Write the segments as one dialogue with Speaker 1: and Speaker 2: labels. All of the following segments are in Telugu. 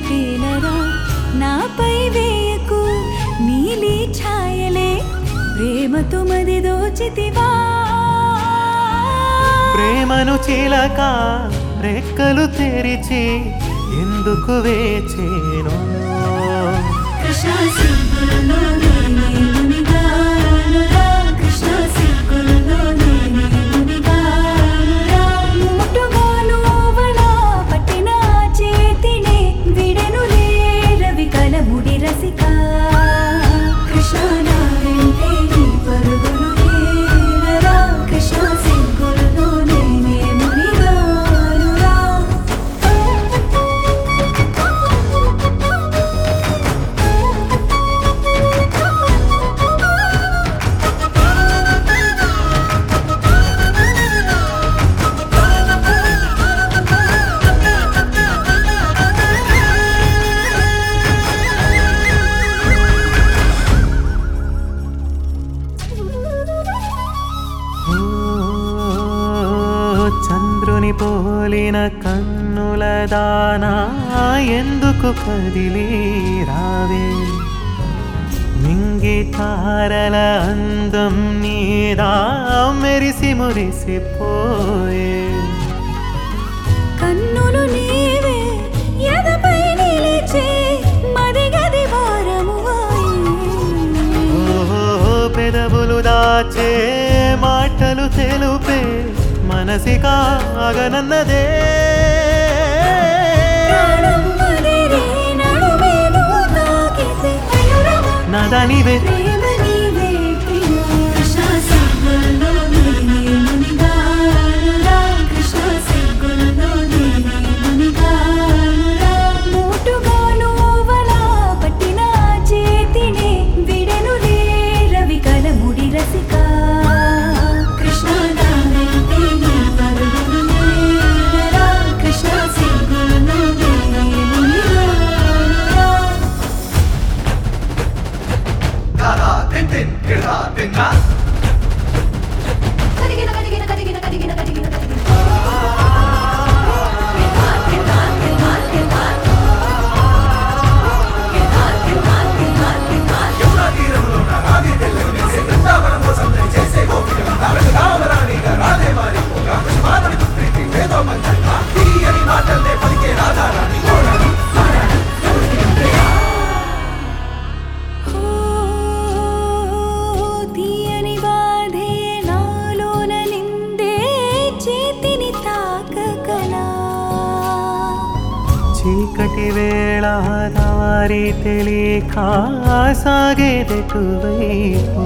Speaker 1: తేలరా నాపై వేయకు నీలి ఛాయలే ప్రేమతో మది దోచితివా
Speaker 2: ప్రేమను చిలక రెక్కలు తెరిచి ఎందుకు వేచేను
Speaker 1: కృష్ణ సిగ్గుల్లో నేనే మునిగానురా కృష్ణ సిగ్గుల్లో నేనే మునిగానురా ముట్టుగా నువ్వలా పట్టిన చేతినే విడెనులే రవి కలముడి రసిక కృష్ణ నా వెంటే నీ పరుగులు ఏలరా కృష్ణ సిగ్గుల్లో నేనే మునిగానురా
Speaker 2: ఓ, చంద్రుని పోలిన కన్నుల దానా ఎందుకు కదిలి రావే మింగి తారల అందం నీదా మెరిసి మురిసిపోయే
Speaker 1: కన్నులు నీవే ఎదపై నిలిచే మదిగది వారమువాయే
Speaker 2: ఓ పెదవులు దాచే మాటలు తెలుపే మనసి కాగనన్నదే
Speaker 1: ప్రాణం మదిరే నడుమేను తాకితే అయురమా
Speaker 2: నదనివే
Speaker 1: ప్రేమ నీవే ప్రియ కృష్ణ సిగ్గుల్లో నేనే మునిగానురా కృష్ణ సిగ్గుల్లో నేనే మునిగానురా మోటుగా నువ్వలా పట్టిన చేతినే విడెనులే రవి కలముడి రసిక కృష్ణ నా వెంటే నీ పరుగులు నేలరా కృష్ణ సిగ్గుల్లో నేనే మునిగానురా కదిగిన కదిగిన కదిగిన కదిగిన కదిగిన కదిగిన ఓ తీయని బాధే నాలోన నిందే చేతిని తాకకలా
Speaker 2: చీకటి వేళ దారి తెలియక సాగేదెటువైపు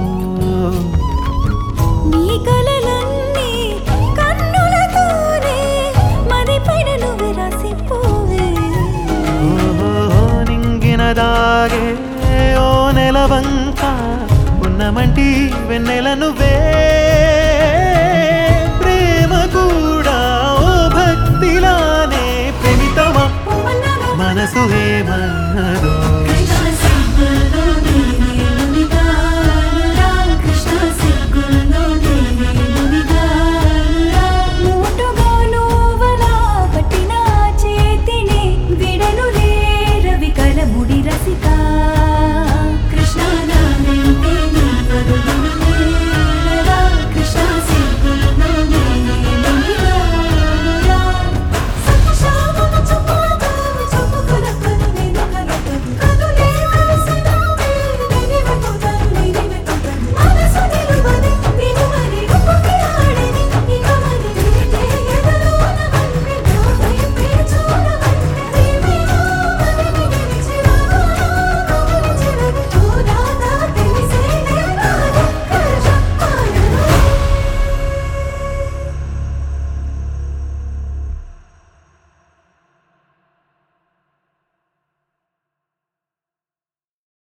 Speaker 1: నీ కలలన్నీ కన్నులతోనే మది పైన నువ్వు రాసిపోవే
Speaker 2: ఓహో నింగిన దాగే ఓ నెలవంక ఉన్నమంటి వెన్నెల నువ్వే ప్రేమ కూడా ఓ భక్తిలానే ప్రేమితమా
Speaker 1: పొమ్మన్నాను
Speaker 2: మనసు ఏమన్నా